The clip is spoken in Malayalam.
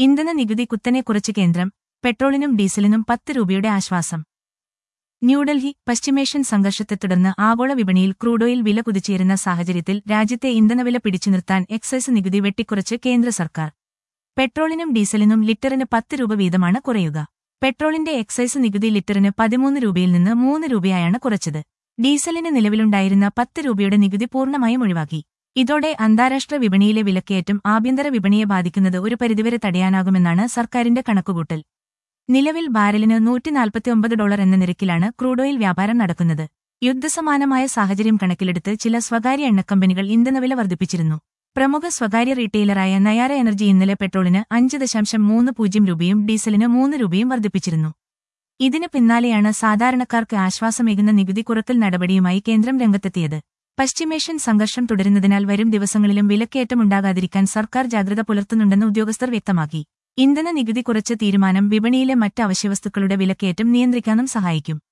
ഇന്ധന നികുതി കുത്തനെ കുറച്ച് കേന്ദ്രം പെട്രോളിനും ഡീസലിനും പത്ത് രൂപയുടെ ആശ്വാസം ന്യൂഡൽഹി പശ്ചിമേഷ്യൻ സംഘർഷത്തെ തുടർന്ന് ആഗോള വിപണിയിൽ ക്രൂഡ് ഓയിൽ വില കുതിച്ചുയരുന്ന സാഹചര്യത്തിൽ രാജ്യത്തെ ഇന്ധനവില പിടിച്ചു നിർത്താൻ എക്സൈസ് നികുതി വെട്ടിക്കുറച്ച് കേന്ദ്ര സർക്കാർ പെട്രോളിനും ഡീസലിനും ലിറ്ററിന് പത്ത് രൂപ വീതമാണ് കുറയുക പെട്രോളിന്റെ എക്സൈസ് നികുതി ലിറ്ററിന് പതിമൂന്ന് രൂപയിൽ നിന്ന് മൂന്ന് രൂപയായാണ് കുറച്ചത് ഡീസലിന് നിലവിലുണ്ടായിരുന്ന പത്ത് രൂപയുടെ നികുതി പൂർണ്ണമായും ഒഴിവാക്കി ഇതോടെ അന്താരാഷ്ട്ര വിപണിയിലെ വിലക്കയറ്റം ആഭ്യന്തര വിപണിയെ ബാധിക്കുന്നത് ഒരു പരിധിവരെ തടയാനാകുമെന്നാണ് സർക്കാരിന്റെ കണക്കുകൂട്ടൽ നിലവിൽ ബാരലിന് നൂറ്റിനാൽപ്പത്തിയൊമ്പത് ഡോളർ എന്ന നിരക്കിലാണ് ക്രൂഡ് ഓയിൽ വ്യാപാരം നടക്കുന്നത് യുദ്ധസമാനമായ സാഹചര്യം കണക്കിലെടുത്ത് ചില സ്വകാര്യ എണ്ണക്കമ്പനികൾ ഇന്ധനവില വർദ്ധിപ്പിച്ചിരുന്നു പ്രമുഖ സ്വകാര്യ റീറ്റെയിലറായ നയാര എനർജി ഇന്നലെ പെട്രോളിന് അഞ്ച് ദശാംശം മൂന്ന് പൂജ്യം രൂപയും ഡീസലിന് മൂന്ന് രൂപയും വർദ്ധിപ്പിച്ചിരുന്നു ഇതിന് പിന്നാലെയാണ് സാധാരണക്കാർക്ക് ആശ്വാസമേകുന്ന നികുതി കുറക്കൽ നടപടിയുമായി കേന്ദ്രം രംഗത്തെത്തിയത് പശ്ചിമേഷ്യൻ സംഘർഷം തുടരുന്നതിനാൽ വരും ദിവസങ്ങളിലും വിലക്കയറ്റമുണ്ടാകാതിരിക്കാൻ സർക്കാർ ജാഗ്രത പുലർത്തുന്നുണ്ടെന്ന് ഉദ്യോഗസ്ഥർ വ്യക്തമാക്കി ഇന്ധന നികുതി കുറച്ച തീരുമാനം വിപണിയിലെ മറ്റ് അവശ്യവസ്തുക്കളുടെ വിലക്കയറ്റം നിയന്ത്രിക്കാനും സഹായിക്കും